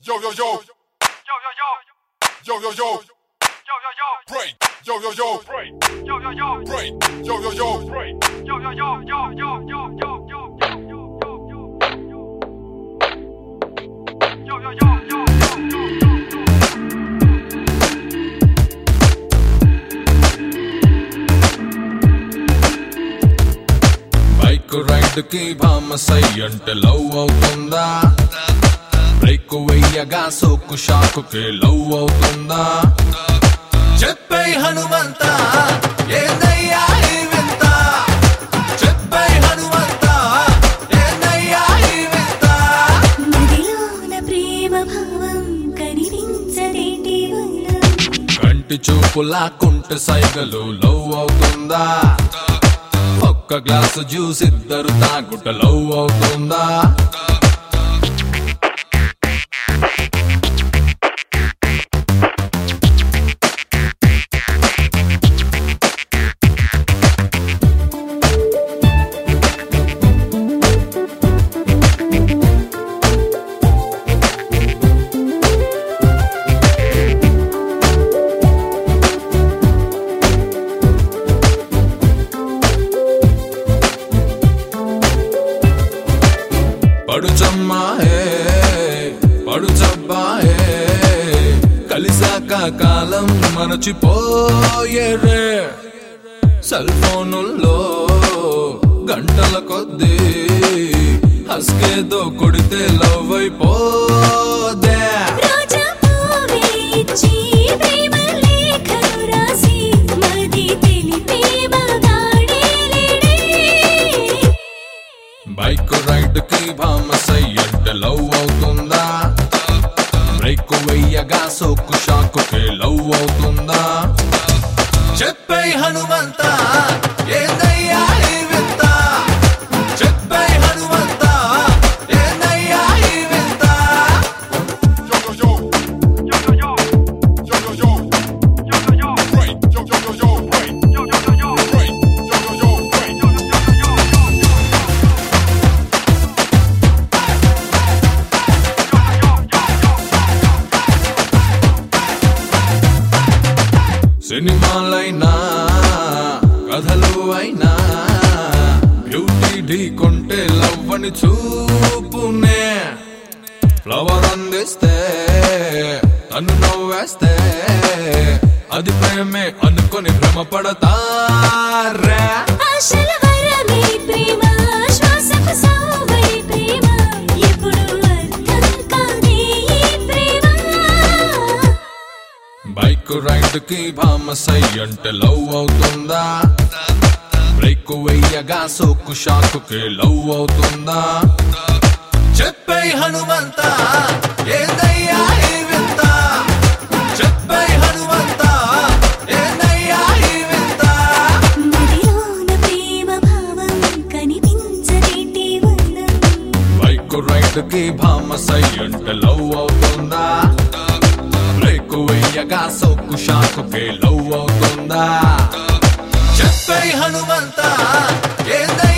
Yo yo yo, Yo yo yo, yo yo yo, yo yo yo, break. Yo yo yo, break. Yo yo yo, break. Yo yo yo, break. Yo yo yo, yo yo yo yo yo yo yo yo yo yo yo yo yo bike ride కి భామసై అంటే love అవుతుందా break వెయ్యగా సోకు షాకు కి love అవుతుందా చెప్పై హనుమంత ఏందయ్యా ఈ వింత చెప్పై హనుమంత ఏందయ్యా ఈ వింత మదిలోన ప్రేమ భావం కనిపించదేటి వల్ల కంటి చూపు లాక్కుంటే సైగలు లవ్ అవుతుందా ఒక్క గ్లాసు జ్యూస్ ఇద్దరు తాగుట లవ్ అవుతుందా పడుచమ్మా హే పడుచబ్బా హే కలిసాక కాలం మరచిపోయే రే సెల్ ఫోనుల్లో గంటల కొద్దీ హస్కేదో కొడితే లవ్ అయిపోదే రోజా పూవే ఇచ్చి ప్రేమ లేఖలు రాసి మది తెలిపే మగాడే లేడే బైక్ రైడ్ కి భామసై అంటే లవ్ అవుతుందా బ్రేక్ వెయ్యగా సోకు షాకు కి లవ్ అవుతుందా చెప్పై హనుమంత ఏందయ్యా ఈ వింత చెప్పై హనుమంత ఏందయ్యా ఈ వింత yo yo yo, yo yo yo, yo yo yo, yo yo yo, break. Yo yo yo yo, break. yo yo yo yo, Break. Yo yo yo, break. yo yo yo yo yo సినిమాలైనా కథలు అయినా beauty ఢీకొంటే love అని చూపునే flower అందిస్తే తను నవ్వేస్తే అది ప్రేమే అనుకొని భ్రమపడతారా ఆశల వరమే ప్రేమ శ్వాసపు సావై ప్రేమ ఎప్పుడు అర్థం కాదే ఈ ప్రేమ బైక్ రైడ్ కి భామసై అంటే లవ్ అవుతుందా బ్రేక్ వెయ్యగా సోకు షాకు కి లవ్ అవుతుందా చెప్పై హనుమంత ఏందయ్యా ఈ వింత చెప్పై హనుమంత ఏందయ్యా ఈ వింత మదిలోన ప్రేమ భావం కనిపించదేటి వల్ల బైక్ రైడ్ కి భామసై అంటే లవ్ అవుతుందా బ్రేక్ వెయ్యగా సోకు షాకు కి లవ్ అవుతుందా చెప్పై హనుమంత ఏందయ్యా